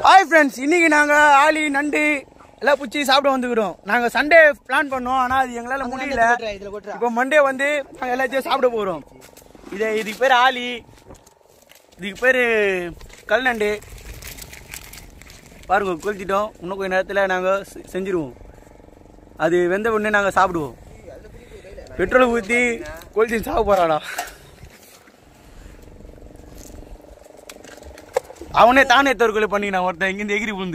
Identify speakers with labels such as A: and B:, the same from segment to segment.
A: hi friends இன்னைக்கு நாங்க ஆலி நண்டு எல்லாம் பிடிச்சி சாப்பிட வந்துக்கிறோம் நாங்க சண்டே பிளான் பண்ணோம் ஆனா அது எங்களால முடியல இப்போ மண்டே வந்து நாங்க எல்லாத்தையும் சாப்பிட போறோம் இது இதுக்கு பேர் ஆலி இதுக்கு பேர் கல் நண்டு பாருங்க கொளுத்திட்டோம் இன்னும் கொஞ்ச நேரத்தில் நாங்கள் செஞ்சிருவோம் அது வெந்த உடனே நாங்கள் சாப்பிடுவோம் பெட்ரோல் ஊற்றி கொளுத்தி சாப்பிட போறாடா அவனே தானே தற்கொலை பண்ணிக்கினான் ஒருத்தன் இங்கிருந்து எகிரி விழுந்து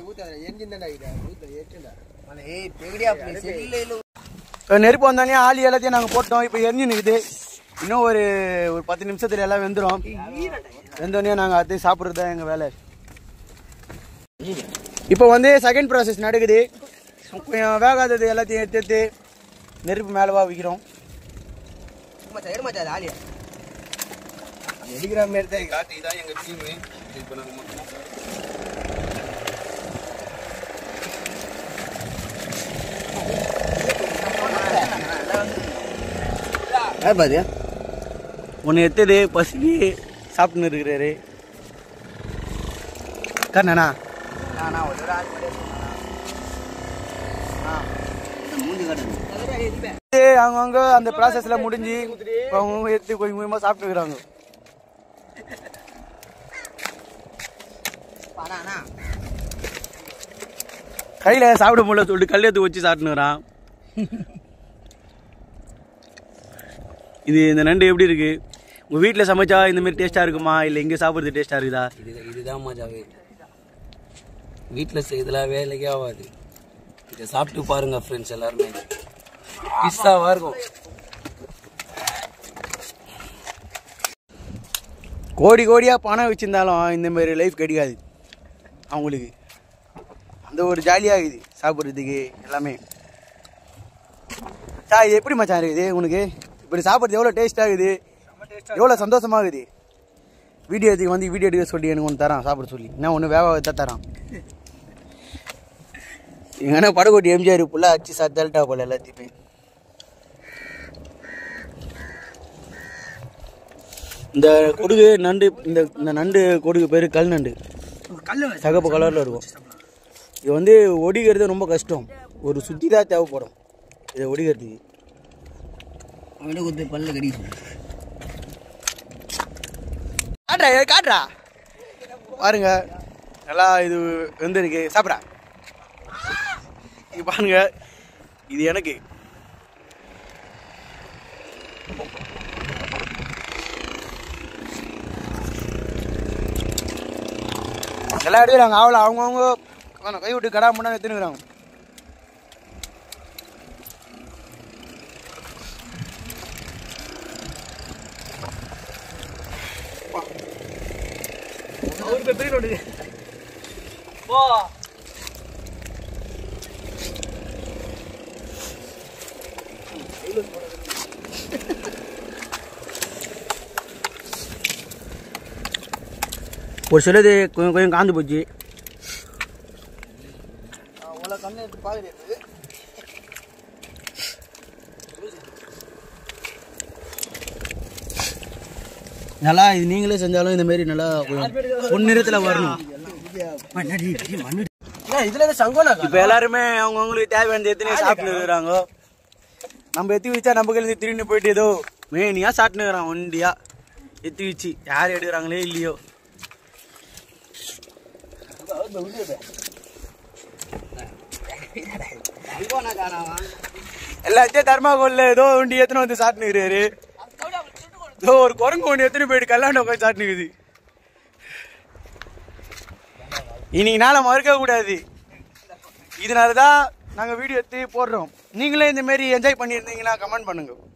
A: இப்ப நெருப்பு வந்தோடனே ஆளி எல்லாத்தையும் நாங்கள் போட்டோம் இப்போ எரிஞ்சு நிற்குது இன்னும் ஒரு ஒரு பத்து நிமிஷத்துல எல்லாம் வெந்துடும் வெந்தோடனே நாங்கள் அடுத்து சாப்பிட்றது தான் எங்கள் வேலை இப்போ வந்து செகண்ட் ப்ராசஸ் நடக்குது கொஞ்சம் வேகாதது எல்லாத்தையும் எடுத்து எடுத்து நெருப்பு மேலவா வைக்கிறோம்
B: எடுக்கிற மாதிரி தான் காட்டு இதான் எங்க டீம் இப்போ நாங்கள் மொத்தமாக பாத்தியா
A: ஒன்று எடுத்தது பசி சாப்பிட்டுன்னு இருக்கிறாரு கண்ணனா அவங்கவுங்க அந்த ப்ராசஸ்ல முடிஞ்சு இப்ப அவங்கவுங்க எடுத்து கொஞ்சம் கொஞ்சமாக சாப்பிட்டுக்கிறாங்க கையில சாப்பிட முடியல சொல்லிட்டு கல் எடுத்து வச்சு சாப்பிட்டுக்கிறான் இது இந்த நண்டு எப்படி இருக்கு உங்க வீட்டில் சமைச்சா இந்த மாதிரி டேஸ்டா இருக்குமா இல்லை இங்கே சாப்பிட்றது டேஸ்டா இருக்குதா
B: இது இதுதான் மஜாவே வீட்டில் செய்யறதுலாம் வேலைக்கே ஆகாது இதை சாப்பிட்டு பாருங்க ஃப்ரெண்ட்ஸ் எல்லாருமே பிஸ்ஸாவாக இருக்கும்
A: கோடி கோடியா பணம் வச்சிருந்தாலும் இந்த மாதிரி லைஃப் கிடைக்காது அவங்களுக்கு அந்த ஒரு ஜாலியாக இருக்குது சாப்பிட்றதுக்கு எல்லாமே சா இது எப்படி மச்சான் இருக்குது உனக்கு இப்படி சாப்பிட்றது எவ்வளோ டேஸ்டாக இருக்குது எவ்வளோ சந்தோஷமா இருக்குது வீடியோ எடுத்து வந்து வீடியோ எடுக்க சொல்லி எனக்கு ஒன்று தரான் சாப்பிட சொல்லி என்ன ஒன்று வேக தான் தரான் எங்கன்னா படகோட்டி எம்ஜிஆர் ஃபுல்லாக அடிச்சு சா தள்ளிட்டா போல எல்லாத்தையுமே இந்த கொடுகு நண்டு இந்த இந்த நண்டு கொடுகு பேர் கல் நண்டு சகப்பு கலரில் இருக்கும் இது வந்து ஒடிக்கிறது ரொம்ப கஷ்டம் ஒரு சுத்தி தான் தேவைப்படும் இதை ஒடிக்கிறதுக்கு
B: அவன்கிட்ட கொடுத்து பல்ல கடிக்கும்
A: காட்டுறா இதை காட்டுறா பாருங்க நல்லா இது வெந்திருக்கு சாப்பிட்றா இது பாருங்க இது எனக்கு எல்லா எடுக்கிறாங்க அவளை அவங்கவுங்க கை விட்டு கடா முன்னாடி எடுத்துனுக்குறாங்க ஒரு சிலது கொஞ்சம் கொஞ்சம் காந்து போச்சு நல்லா இது நீங்களே செஞ்சாலும் இந்த மாதிரி நல்லா பொன்னிறத்தில் வரணும்
B: இதுல சங்கோனா
A: இப்போ எல்லாருமே அவங்கவுங்களுக்கு தேவையானது எத்தனை சாப்பிட்டு இருக்கிறாங்க நம்ம எத்தி வச்சா நம்ம கையில திரும்பி போயிட்டு ஏதோ மேனியா சாப்பிட்டு இருக்கிறான் ஒண்டியா எத்தி வச்சு யார் எடுக்கிறாங்களே இல்லையோ எல்லாத்தையும் தர்மாகோல்ல ஏதோ ஒண்டி எத்தனை வந்து சாப்பிட்டுக்கிறாரு ஏதோ ஒரு குரங்கு ஒன்று எத்தனை போயிட்டு கல்லாண்ட உட்காந்து சாப்பிட்டுக்குது இன்னைக்கு நாளை மறுக்க கூடாது இதனால தான் நாங்கள் வீடியோ எடுத்து போடுறோம் நீங்களே இந்த மாதிரி என்ஜாய் பண்ணியிருந்தீங்கன்னா கமெண்ட் பண்ணுங்க